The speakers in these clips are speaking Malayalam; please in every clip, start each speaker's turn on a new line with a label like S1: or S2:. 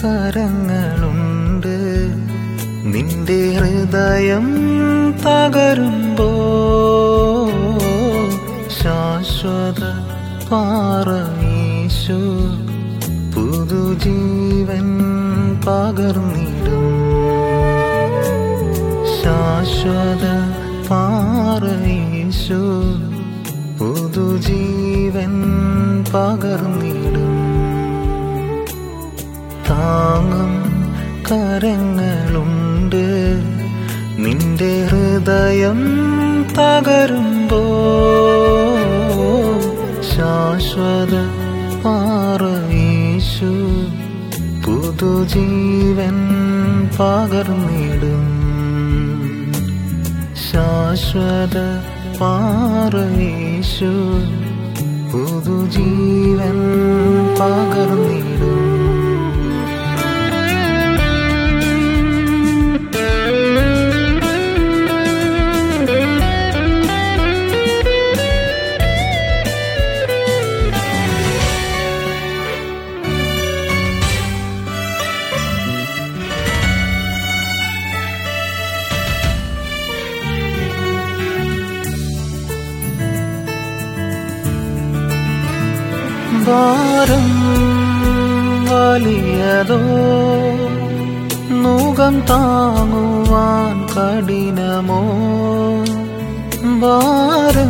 S1: കരങ്ങളുണ്ട് നിന്റെ ഹൃദയം തകരുമ്പോ ശാശ്വത പാറയേശു പുതുജീവൻ പകർന്നിടും ശാശ്വത പാറയേശു പുതുജീവൻ പകർന്നിടും താങ്ങും കരങ്ങളുണ്ട് നിന്റെ ഹൃദയം തകരുമ്പോ ശാശ്വത പാറയേശു പുതുജീവൻ പകർന്നിടും ശാശ്വത പാറയേശു പുതുജീവൻ പകർന്നിടും ഭാരം വലിയതോ മുഖം താങ്ങുവാൻ കഠിനമോ ഭാരം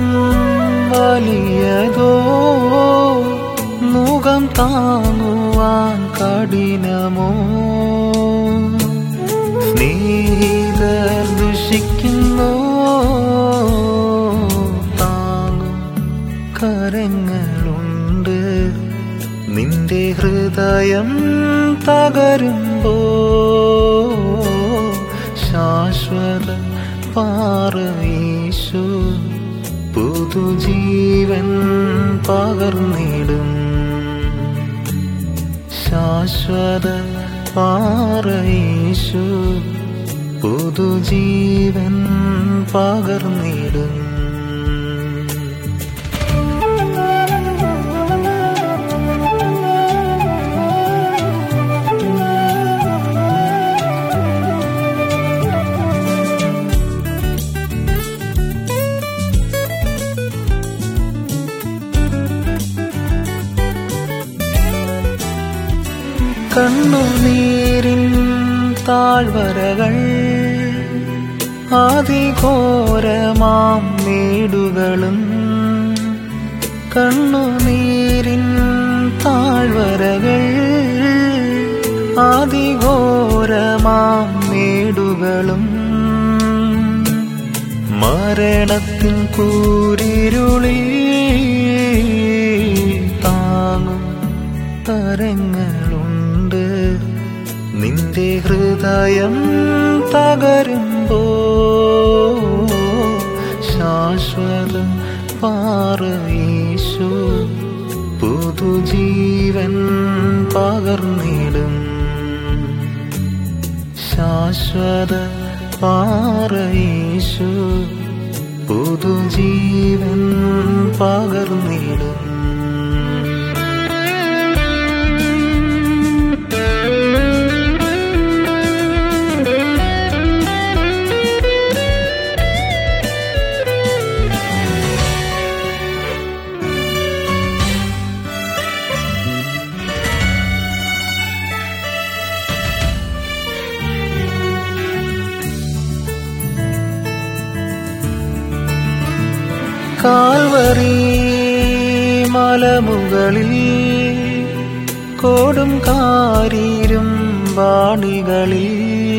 S1: വലിയതോ മുഖം താങ്ങുവാൻ കഠിനമോ സ്നേഹിതർ ദുഷിക്കുന്നോ താങ്ങും കരങ്ങളുണ്ട് നിന്റെ ഹൃദയം തകരുമ്പോ ശാശ്വത പാറയേശു പുതുജീവൻ പകർന്നിടും ശാശ്വത പാറയേശു പുതുജീവൻ പകർന്നിടും കണ്ണുനീരിൻ താഴ്വരകൾ ആദിഘോരമാം മേടുകളും കണ്ണുനീരിൻ താഴ്വരകൾ ആദിഘോരമാം മേടുകളും മരണത്തിൻ കൂരിരുളിൽ താങ്ങും തരങ്ങളുണ്ട് നിന്റെ ഹൃദയം തകരുമ്പോ ശാശ്വത പാറയേശു പുതുജീവൻ പകർന്നിടും ശാശ്വത പാറയേശു പുതുജീവൻ പകർന്നിടും കാൽവറി മലമുകളിൽ കോടും കാരീരും വാണികളിൽ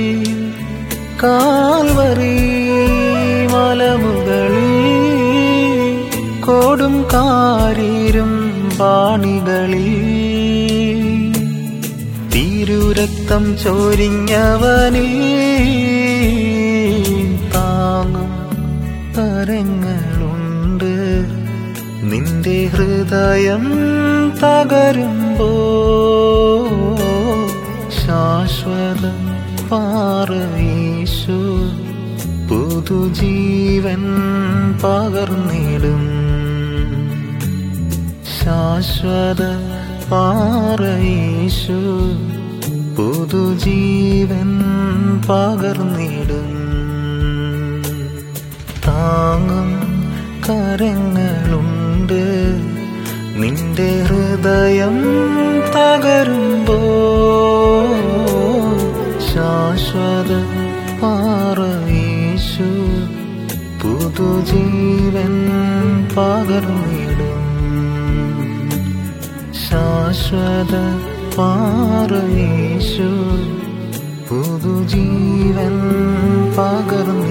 S1: കാൽവറി മലമുകളിൽ കോടും കാരീരും വാണികളിൽ തിരുരക്തം ചോരിഞ്ഞവനിൽ താങ്ങും തരങ്ങളുണ്ട് നിന്റെ ഹൃദയം തകരുമ്പോ ശാശ്വത പാറയേശു പുതുജീവൻ പകർന്നിടും ശാശ്വത പാറയേശു പുതുജീവൻ പകർന്നിടും താങ്ങും കരങ്ങളുണ്ട് നിന്റെ ഹൃദയം തകരുമ്പോ ശാശ്വത പാറയേശു പുതുജീവൻ പകർന്നിടും ശാശ്വത പാറയേശു പുതുജീവൻ പകർന്നിടും